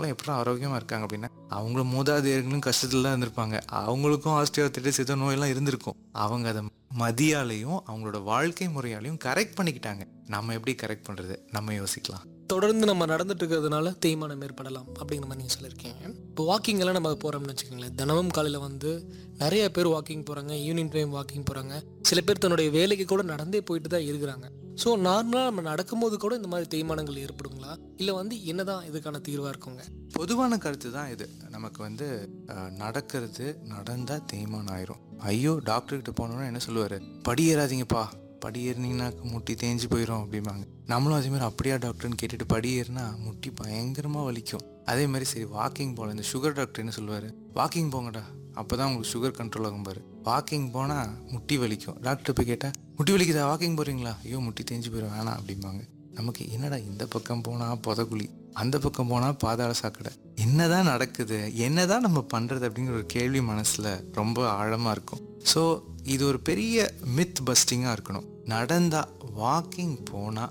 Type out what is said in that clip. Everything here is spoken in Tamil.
அவங்களாம் எப்படி ஆரோக்கியமாக இருக்காங்க அப்படின்னா அவங்கள மூதாதையர்களும் கஷ்டத்துல தான் இருந்திருப்பாங்க அவங்களுக்கும் ஆஸ்டியோத்திட்டிஸ் ஏதோ நோயெல்லாம் இருந்திருக்கும் அவங்க அதை மதியாலையும் அவங்களோட வாழ்க்கை முறையாலையும் கரெக்ட் பண்ணிக்கிட்டாங்க நம்ம எப்படி கரெக்ட் பண்ணுறது நம்ம யோசிக்கலாம் தொடர்ந்து நம்ம நடந்துட்டு இருக்கிறதுனால தேய்மானம் ஏற்படலாம் அப்படிங்கிற மாதிரி நீங்கள் சொல்லியிருக்கீங்க இப்போ வாக்கிங் எல்லாம் நம்ம போகிறோம்னு வச்சுக்கோங்களேன் தினமும் காலையில் வந்து நிறைய பேர் வாக்கிங் போகிறாங்க ஈவினிங் டைம் வாக்கிங் போகிறாங்க சில பேர் தன்னுடைய வேலைக்கு கூட நடந்தே போயிட்டு தான் இருக்கிறாங்க ஸோ நார்மலாக நம்ம நடக்கும்போது கூட இந்த மாதிரி தேய்மானங்கள் ஏற்படுங்களா இல்லை வந்து என்னதான் இதுக்கான தீர்வாக இருக்குங்க பொதுவான கருத்து தான் இது நமக்கு வந்து அஹ், நடக்கிறது நடந்தா தேய்மானம் ஆயிரும் ஐயோ டாக்டர் கிட்ட போனோம்னா என்ன சொல்லுவாரு படி ஏறாதீங்கப்பா படி ஏறினீங்கன்னாக்க முட்டி தேஞ்சு போயிடும் அப்படிம்பாங்க நம்மளும் அதே மாதிரி அப்படியா டாக்டர்னு கேட்டுட்டு படி ஏறினா முட்டி பயங்கரமா வலிக்கும் அதே மாதிரி சரி வாக்கிங் போகலாம் இந்த சுகர் டாக்டர் என்ன சொல்லுவாரு வாக்கிங் போங்கடா அப்பதான் உங்களுக்கு சுகர் கண்ட்ரோல் ஆகும் பாரு வாக்கிங் போனா முட்டி வலிக்கும் டாக்டர் போய் கேட்டா முட்டி வலிக்குதா வாக்கிங் போறீங்களா ஐயோ முட்டி தேஞ்சு போயிடும் வேணாம் அப்படிம்பாங்க நமக்கு என்னடா இந்த பக்கம் போனா புதகுழி அந்த பக்கம் போனா பாதாள சாக்கடை என்னதான் நடக்குது என்னதான் நம்ம பண்றது அப்படிங்கிற ஒரு கேள்வி மனசுல ரொம்ப ஆழமா இருக்கும் ஸோ இது ஒரு பெரிய மித் பஸ்டிங்கா இருக்கணும் நடந்தா வாக்கிங் போனா